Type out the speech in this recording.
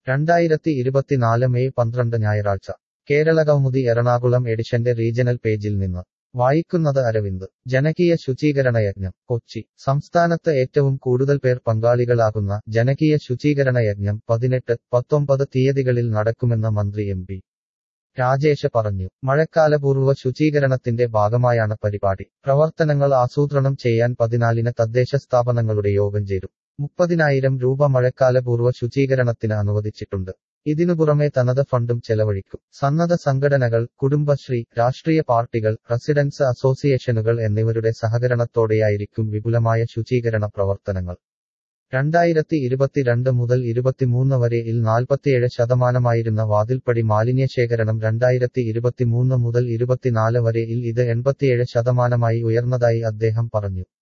രണ്ടായിരത്തി ഇരുപത്തിനാല് മെയ് പന്ത്രണ്ട് ഞായറാഴ്ച കേരളകൗമുദി എറണാകുളം എഡിഷന്റെ റീജണൽ പേജിൽ നിന്ന് വായിക്കുന്നത് അരവിന്ദ് ജനകീയ ശുചീകരണ യജ്ഞം കൊച്ചി സംസ്ഥാനത്ത് ഏറ്റവും കൂടുതൽ പേർ പങ്കാളികളാകുന്ന ജനകീയ ശുചീകരണ യജ്ഞം പതിനെട്ട് പത്തൊമ്പത് തീയതികളിൽ നടക്കുമെന്ന് മന്ത്രി എം പി രാജേഷ് പറഞ്ഞു മഴക്കാലപൂർവ്വ ശുചീകരണത്തിന്റെ ഭാഗമായാണ് പരിപാടി പ്രവർത്തനങ്ങൾ ആസൂത്രണം ചെയ്യാൻ പതിനാലിന് തദ്ദേശ സ്ഥാപനങ്ങളുടെ യോഗം ചേരും മുപ്പതിനായിരം രൂപ മഴക്കാലപൂർവ്വ ശുചീകരണത്തിന് അനുവദിച്ചിട്ടുണ്ട് ഇതിനു പുറമെ തനത് ഫണ്ടും ചെലവഴിക്കും സന്നദ്ധ സംഘടനകൾ കുടുംബശ്രീ രാഷ്ട്രീയ പാർട്ടികൾ റെസിഡൻസ് അസോസിയേഷനുകൾ എന്നിവരുടെ സഹകരണത്തോടെയായിരിക്കും വിപുലമായ ശുചീകരണ പ്രവർത്തനങ്ങൾ രണ്ടായിരത്തി ഇരുപത്തിരണ്ട് മുതൽ ഇരുപത്തിമൂന്ന് വരെ ഇൽ നാൽപ്പത്തിയേഴ് ശതമാനമായിരുന്ന വാതിൽപ്പടി മാലിന്യശേഖരണം രണ്ടായിരത്തി ഇരുപത്തിമൂന്ന് മുതൽ ഇരുപത്തിനാല് വരെ ഇൽ ഇത് എൺപത്തിയേഴ് ശതമാനമായി ഉയർന്നതായി അദ്ദേഹം പറഞ്ഞു